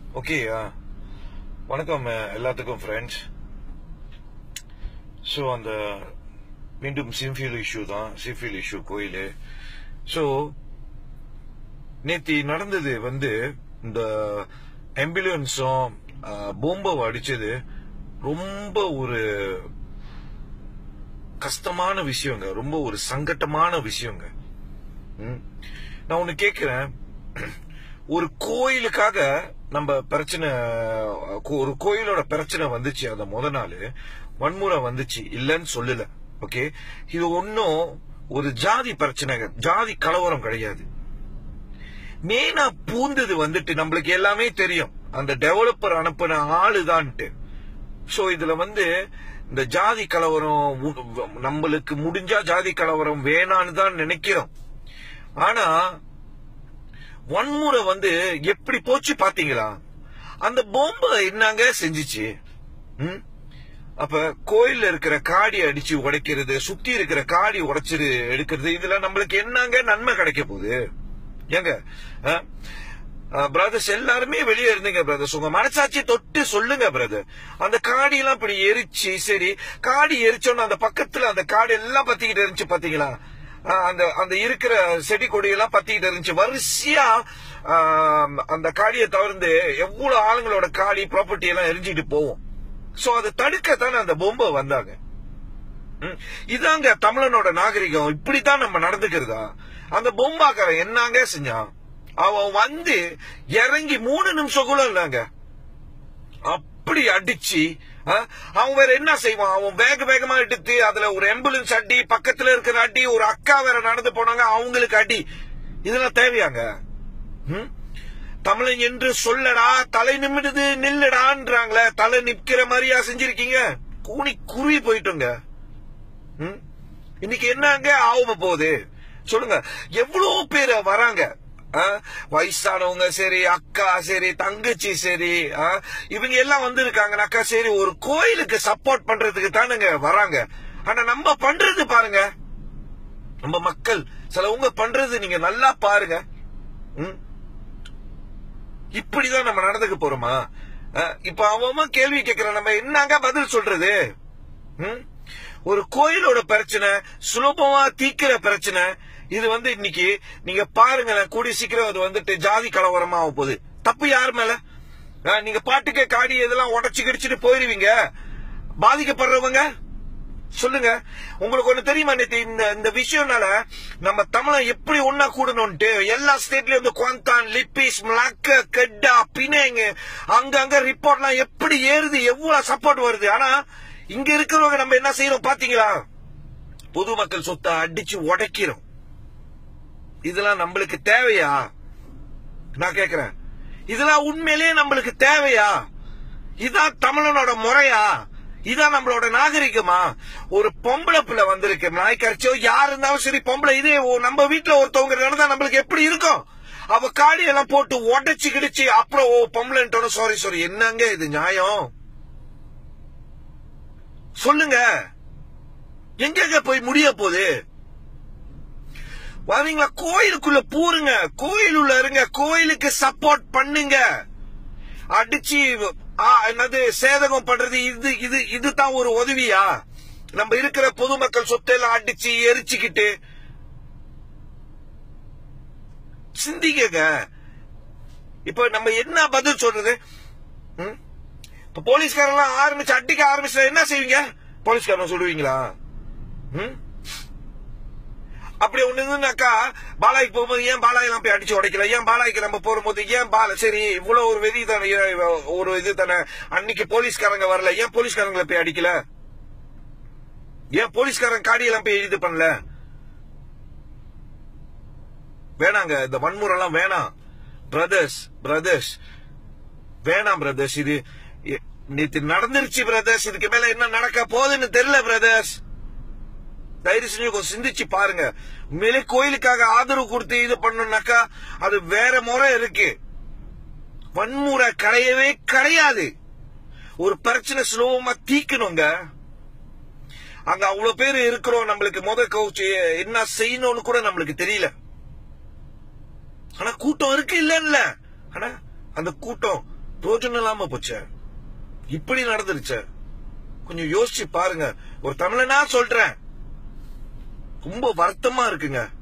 Okay வணக்கம் அஹ், எல்லாத்துக்கும் friends so அந்த மீண்டும் சிம்ஃபியல் இஷ்யூ தான் சிம்ஃபியல் இஷ்யூ கோயில் ஸோ நேத்தி நடந்தது வந்து இந்த ஆம்புலன்ஸும் பொம்பை அடிச்சது ரொம்ப ஒரு கஷ்டமான விஷயங்க ரொம்ப ஒரு சங்கட்டமான விஷயங்க ம். நான் ஒண்ணு கேக்குறேன் ஒரு கோயிலுக்காக நம்ம பிரச்சனை கோ- ஒரு கோயிலோட பிரச்சனை வந்துச்சு அந்த முத நாள் வன்முறை வந்துச்சு இல்லைன்னு சொல்லல ஓகே இது ஒன்னும் ஒரு ஜாதி பிரச்சனை ஜாதி கலவரம் கிடையாது மெயினா பூந்தது வந்துட்டு நம்மளுக்கு எல்லாமே தெரியும் அந்த டெவலப்பர் அனுப்பின ஆளுதான்ட்டு சோ இதுல வந்து இந்த ஜாதி கலவரம் மு- நம்மளுக்கு முடிஞ்சா ஜாதி கலவரம் வேணான்னு தான் நினைக்கிறோம் ஆனா வன்முறை வந்து எப்படி போச்சு பாத்தீங்களா அந்த பொம்பை என்னங்க செஞ்சுச்சு ம்? அப்ப கோயில்ல இருக்கிற காடி அடிச்சு உடைக்கிறது சுத்தி இருக்கிற காடி உடைச்சிரு எடுக்கிறது இதுல நம்மளுக்கு என்னங்க நன்மை கிடைக்க போகுது ஏங்க பிரதர்ஸ் எல்லாருமே வெளியே இருந்தீங்க பிரதர்ஸ் உங்க மனசாட்சி தொட்டு சொல்லுங்க பிரதர் அந்த காடி எல்லாம் இப்படி எரிச்சு சரி காடி எரிச்சோன்னு அந்த பக்கத்துல அந்த காடு எல்லாம் பத்திக்கிட்டு இருந்துச்சு பாத்தீங்களா ஆஹ் அந்த அந்த இருக்கிற செடி கொடி எல்லாம் பத்திக்கிட்டு இருந்துச்சு வரிசையா ஆஹ் அந்த காடியை தவிர்த்து எவ்வளவு ஆளுங்களோட காடி ப்ராப்பர்ட்டி எல்லாம் எரிஞ்சிட்டு போகும் சோ அதை தடுக்கத்தானே அந்த பொம்பை வந்தாங்க ம். இதாங்க தமிழனோட நாகரிகம் இப்படித்தான் நம்ம நடந்துக்கிறதா அந்த பொம்பாக்காரன் என்னங்க செஞ்சான் அவன் வந்து இறங்கி மூணு நிமிஷம் கூட இல்லைங்க அப்படி அடிச்சு ஆ, அவன் வேற என்ன செய்வான் அவன் வேக வேகமா எடுத்து அதுல ஒரு ஆம்புலன்ஸ் அடி பக்கத்துல இருக்கிற அடி ஒரு அக்கா வேற நடந்து போனாங்க அவங்களுக்கு அடி இதெல்லாம் தேவையாங்க ம்? தமிழன் என்று சொல்லடா தலை நிமிடுது நில்லுடான்றாங்களே தலை நிக்கிற மாதிரியா செஞ்சிருக்கீங்க கூனி குருவி போயிட்டோங்க ம்? இன்னைக்கு என்னங்க ஆகும போகுது சொல்லுங்க எவ்வளவு பேர் வராங்க ஆ? வயசானவங்க சரி அக்கா சரி தங்கச்சி சரி ஆ? இவங்க எல்லாம் வந்திருக்காங்கனாக்கா சரி ஒரு கோயிலுக்கு சப்போர்ட் பண்றதுக்கு தானுங்க வராங்க ஆனா நம்ம பண்றது பாருங்க நம்ம மக்கள் சிலவங்க பண்றது நீங்க நல்லா பாருங்க ம்? இப்படிதான் நம்ம நடந்துக்க போறோமா அஹ், இப்ப அவன் கேள்வி கேட்கிறான் நம்ம என்னங்க பதில் சொல்றது ம்? ஒரு கோயிலோட பிரச்சனை சுலபமா தீக்கிற பிரச்சனை இது வந்து இன்னைக்கு நீங்க பாருங்களேன் கூடி சீக்கிரம் அது வந்துட்டு ஜாதி கலவரமா ஆக போகுது தப்பு யார் மேல அஹ், நீங்க பாட்டுக்கே காடி இதெல்லாம் உடச்சு கிடிச்சிட்டு போயிருவீங்க பாதிக்கப்படுறவங்க சொல்லுங்க உங்களுக்கு ஒண்ணு தெரியுமா நேத்து இந்த இந்த விஷயம்னால நம்ம தமிழன் எப்படி ஒன்னா கூடணும்ட்டு எல்லா ஸ்டேட்லயும் வந்து குவாந்தான் லிப்பிஸ் மலாக்க கெட்டா பினேங்க அங்கங்க ரிப்போர்ட்லாம் எப்படி ஏறுது எவ்வளவு சப்போர்ட் வருது ஆனா இங்க இருக்கிறவங்க நம்ம என்ன செய்யறோம் பாத்தீங்களா பொதுமக்கள் சொத்தை அடிச்சு உடைக்கிறோம் இதெல்லாம் நம்மளுக்கு தேவையா நான் கேக்குறேன் இதெல்லாம் உண்மையிலேயே நம்மளுக்கு தேவையா இதான் தமிழனோட முறையா இதான் நம்மளோட நாகரிகமா ஒரு பொம்பளை பிள்ளை வந்திருக்கு நாய்க்கரிச்சோ யார் இருந்தாலும் சரி பொம்பளை இதே ஓ- நம்ம வீட்டுல ஒருத்தவங்க நடந்தா நம்மளுக்கு எப்படி இருக்கும் அவ காடி எல்லாம் போட்டு உடைச்சு கிடிச்சு அப்புறம் ஓ பொம்பளைன்ட்டோட சாரி சாரி என்னங்க இது நியாயம் சொல்லுங்க எங்கெங்க போய் முடிய போகுது வரீங்களா கோயிலுக்குள்ள பூருங்க கோயிலுள்ள இருங்க கோயிலுக்கு சப்போர்ட் பண்ணுங்க அடிச்சு ஆ, என்னது சேதகம் பண்றது இது இது இதுதான் ஒரு உதவியா நம்ம இருக்கிற பொதுமக்கள் சொத்தையெல்லாம் அடிச்சு எரிச்சுக்கிட்டு சிந்திக்கங்க இப்ப நம்ம என்ன பதில் சொல்றது ம்? இப்ப போலீஸ்காரெல்லாம் ஆரம்பிச்சு அடிக்க ஆரம்பிச்சா என்ன செய்வீங்க போலீஸ்காரன் சொல்லுவீங்களா ம்? அப்படி ஒண்ணு இருந்துனாக்கா பாலாய்க்கு போகும்போது ஏன் பாலாயெல்லாம் போய் அடிச்சு உடைக்கல ஏன் பாலாய்க்கு நம்ம போகும்போது ஏன் பால சரி இவ்வளவு ஒரு வெறி தானே ஒரு இது தானே அன்னைக்கு போலீஸ்காரங்க வரல ஏன் போலீஸ்காரங்களை போய் அடிக்கல ஏன் போலீஸ்காரன் காடியெல்லாம் போய் இது பண்ணல வேணாங்க இந்த வன்முறை எல்லாம் வேணாம் பிரதர்ஸ் பிரதர்ஸ் வேணாம் பிரதர்ஸ் இது எ- நேத்து நடந்துருச்சு பிரதர்ஸ் இதுக்கு மேல என்ன நடக்க போகுதுன்னு தெரியல பிரதர்ஸ் தயவு செஞ்சு கொஞ்சம் சிந்திச்சு பாருங்க உண்மையிலே கோயிலுக்காக ஆதரவு கொடுத்து இது பண்ணணும்னாக்கா அது வேற முறை இருக்கு வன்முறை கிடையவே கிடையாது ஒரு பிரச்சனை சுலபமா தீக்கணுங்க அங்க அவ்வளவு பேர் இருக்கிறோம் நம்மளுக்கு முத கவுச்சு என்ன செய்யணும்னு கூட நம்மளுக்கு தெரியல ஆனா கூட்டம் இருக்கு இல்ல இல்ல ஆனா அந்த கூட்டம் பிரோஜனம் இல்லாம போச்சே இப்படி நடந்துருச்சே கொஞ்சம் யோசிச்சு பாருங்க ஒரு தமிழனா சொல்றேன் ரொம்ப வருத்தமா இருக்குங்க